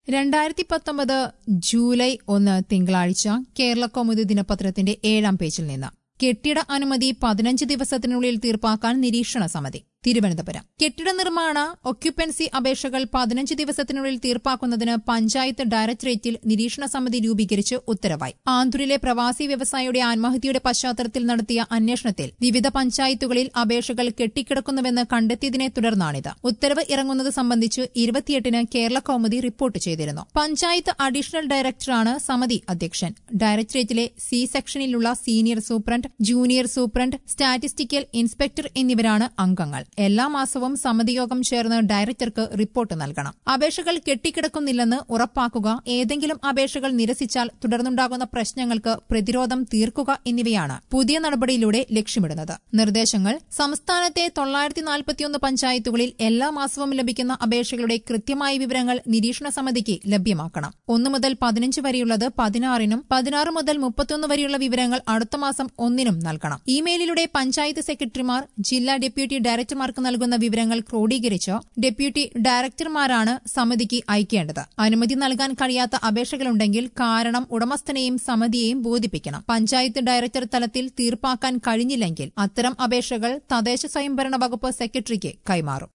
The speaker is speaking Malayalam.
രണ്ടായിരത്തി പത്തൊമ്പത് ജൂലൈ ഒന്ന് തിങ്കളാഴ്ച കേരള കൗമുദി ദിനപത്രത്തിന്റെ ഏഴാം പേജിൽ നിന്ന് കെട്ടിട അനുമതി പതിനഞ്ച് ദിവസത്തിനുള്ളിൽ തീർപ്പാക്കാൻ നിരീക്ഷണ സമിതി തിരുവനന്തപുരം കെട്ടിട നിർമ്മാണ ഒക്യുപ്പൻസി അപേക്ഷകൾ പതിനഞ്ച് ദിവസത്തിനുള്ളിൽ തീർപ്പാക്കുന്നതിന് പഞ്ചായത്ത് ഡയറക്ടറേറ്റിൽ നിരീക്ഷണ സമിതി രൂപീകരിച്ച് ഉത്തരവായി ആന്തൂരിലെ പ്രവാസി വ്യവസായിയുടെ ആത്മഹത്യയുടെ പശ്ചാത്തലത്തിൽ നടത്തിയ അന്വേഷണത്തിൽ വിവിധ പഞ്ചായത്തുകളിൽ അപേക്ഷകൾ കെട്ടിക്കിടക്കുന്നുവെന്ന് കണ്ടെത്തിയതിനെ തുടർന്നാണിത് ഉത്തരവ് ഇറങ്ങുന്നത് സംബന്ധിച്ച് ഇരുപത്തിയെട്ടിന് കേരള കൌമുദി റിപ്പോർട്ട് ചെയ്തിരുന്നു പഞ്ചായത്ത് അഡീഷണൽ ഡയറക്ടറാണ് സമിതി അധ്യക്ഷൻ ഡയറക്ടറേറ്റിലെ സി സെക്ഷനിലുള്ള senior superintendent junior superintendent statistical inspector എന്നിവരാണ് അംഗങ്ങൾ എല്ലാ മാസവും സമിതി യോഗം ചേർന്ന് ഡയറക്ടർക്ക് റിപ്പോർട്ട് നൽകണം അപേക്ഷകൾ കെട്ടിക്കിടക്കുന്നില്ലെന്ന് ഉറപ്പാക്കുക ഏതെങ്കിലും അപേക്ഷകൾ നിരസിച്ചാൽ തുടർന്നുണ്ടാകുന്ന പ്രശ്നങ്ങൾക്ക് പ്രതിരോധം തീർക്കുക എന്നിവയാണ് പുതിയ നടപടിയിലൂടെ ലക്ഷ്യമിടുന്നത് നിർദ്ദേശങ്ങൾ സംസ്ഥാനത്തെ തൊള്ളായിരത്തി നാൽപ്പത്തിയൊന്ന് പഞ്ചായത്തുകളിൽ എല്ലാ മാസവും ലഭിക്കുന്ന അപേക്ഷകളുടെ കൃത്യമായ വിവരങ്ങൾ നിരീക്ഷണ സമിതിക്ക് ലഭ്യമാക്കണം ഒന്നു മുതൽ പതിനഞ്ച് വരെയുള്ളത് പതിനാറിനും പതിനാറ് മുതൽ മുപ്പത്തിയൊന്ന് വരെയുള്ള വിവരങ്ങൾ അടുത്ത മാസം ഒന്നിനും നൽകണം ഇമെയിലിലൂടെ പഞ്ചായത്ത് സെക്രട്ടറിമാർ ജില്ലാ ഡെപ്യൂട്ടി ഡയറക്ടർമാർക്ക് നൽകുന്ന വിവരങ്ങൾ ക്രോഡീകരിച്ച് ഡെപ്യൂട്ടി ഡയറക്ടർമാരാണ് സമിതിക്ക് അയക്കേണ്ടത് അനുമതി നൽകാൻ കഴിയാത്ത അപേക്ഷകളുണ്ടെങ്കിൽ കാരണം ഉടമസ്ഥനെയും സമിതിയെയും ബോധിപ്പിക്കണം പഞ്ചായത്ത് ഡയറക്ടർ തലത്തിൽ തീർപ്പാക്കാൻ കഴിഞ്ഞില്ലെങ്കിൽ അത്തരം അപേക്ഷകൾ തദ്ദേശ സ്വയംഭരണ വകുപ്പ് സെക്രട്ടറിക്ക് കൈമാറും